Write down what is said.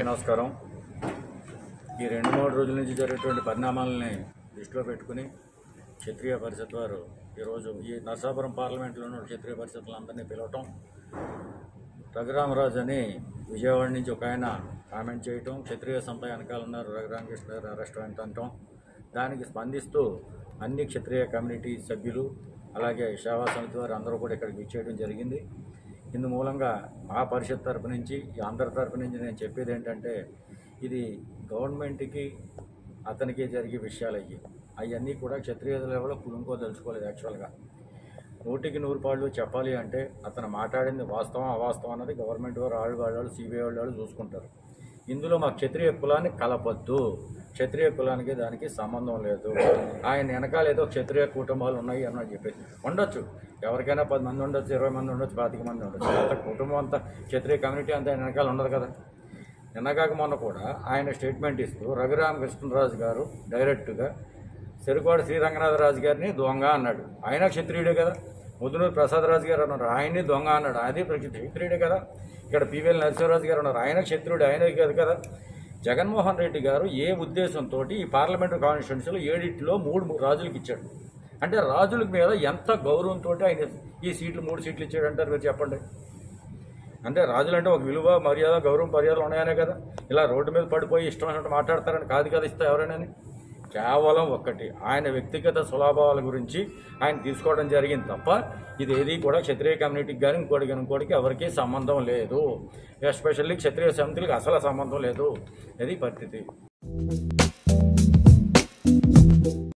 నమస్కారం ఈ రెండు మూడు రోజుల నుంచి జరిగేటువంటి పరిణామాలని దృష్టిలో పెట్టుకుని క్షత్రియ పరిషత్ వారు ఈరోజు ఈ నరసాపురం పార్లమెంట్లో ఉన్న క్షత్రియ పరిషత్లందరినీ పిలవటం రఘురామరాజు అని విజయవాడ నుంచి ఒక ఆయన కామెంట్ చేయటం క్షత్రియ సంప వెనకాల ఉన్నారు రఘురామకృష్ణ గారు రెస్టారెంట్ అంటాం దానికి స్పందిస్తూ అన్ని క్షత్రియ కమ్యూనిటీ సభ్యులు అలాగే సేవా సమితి వారు అందరూ కూడా ఇక్కడికి ఇచ్చేయడం జరిగింది ఇందు మూలంగా మా పరిషత్ తరపు నుంచి ఈ అందరి తరపు నుంచి నేను చెప్పేది ఏంటంటే ఇది గవర్నమెంట్కి అతనికి జరిగే విషయాలు అయ్యి అవన్నీ కూడా క్షత్రియ లెవెల్లో కుదుంకోదలుచుకోలేదు యాక్చువల్గా నూటికి నూరు పాళ్ళు చెప్పాలి అంటే అతను మాట్లాడింది వాస్తవం అవాస్తవం అన్నది గవర్నమెంట్ వారు ఆళ్ళు వాళ్ళు సిబిఐ వాళ్ళు చూసుకుంటారు ఇందులో మా క్షత్రియ కులాన్ని కలపొద్దు క్షత్రియ కులానికి దానికి సంబంధం లేదు ఆయన వెనకాల ఏదో క్షత్రియ కుటుంబాలు ఉన్నాయి అని చెప్పేసి ఉండొచ్చు ఎవరికైనా పది మంది ఉండొచ్చు ఇరవై మంది ఉండొచ్చు పాతిక మంది ఉండొచ్చు అంత కుటుంబం అంతా క్షత్రియ కమ్యూనిటీ అంతా ఆయన వెనకాల ఉండదు కదా నిన్నగాక మొన్న కూడా ఆయన స్టేట్మెంట్ ఇస్తూ రఘురామకృష్ణరాజు గారు డైరెక్ట్గా చెరుకోడ శ్రీరంగనాథరాజు గారిని దొంగ అన్నాడు ఆయన క్షత్రియుడే కదా ముదునూరు ప్రసాదరాజు గారు అన్నారు ఆయన్ని దొంగ అన్నాడు అది క్షత్రియుడే కదా ఇక్కడ పివిఎల్ నరసింహరాజు గారు ఉన్నారు ఆయన క్షత్రుడు ఆయన కాదు కదా జగన్మోహన్ రెడ్డి గారు ఏ ఉద్దేశంతో ఈ పార్లమెంటు కాన్స్టిట్యున్సీలో ఏడిట్లో మూడు రాజులకు ఇచ్చాడు అంటే రాజుల మీద ఎంత గౌరవంతో ఆయన ఈ సీట్లు మూడు సీట్లు ఇచ్చాడు అంటారు మీరు చెప్పండి అంటే రాజులంటే ఒక విలువ మర్యాద గౌరవం మర్యాదలు ఉన్నాయనే కదా ఇలా రోడ్డు మీద పడిపోయి ఇష్టం వచ్చినట్టు మాట్లాడతారని కాదు కదా ఇస్తా ఎవరైనా కేవలం ఒక్కటి ఆయన వ్యక్తిగత స్వభావాల గురించి ఆయన తీసుకోవడం జరిగింది తప్ప ఇది ఏది కూడా క్షత్రియ కమ్యూనిటీకి కానీ ఇంకోటి కానీ ఇంకోటికి ఎవరికీ సంబంధం లేదు ఎస్పెషల్లీ క్షత్రియ సమితులకు అసలు సంబంధం లేదు ఇది పరిస్థితి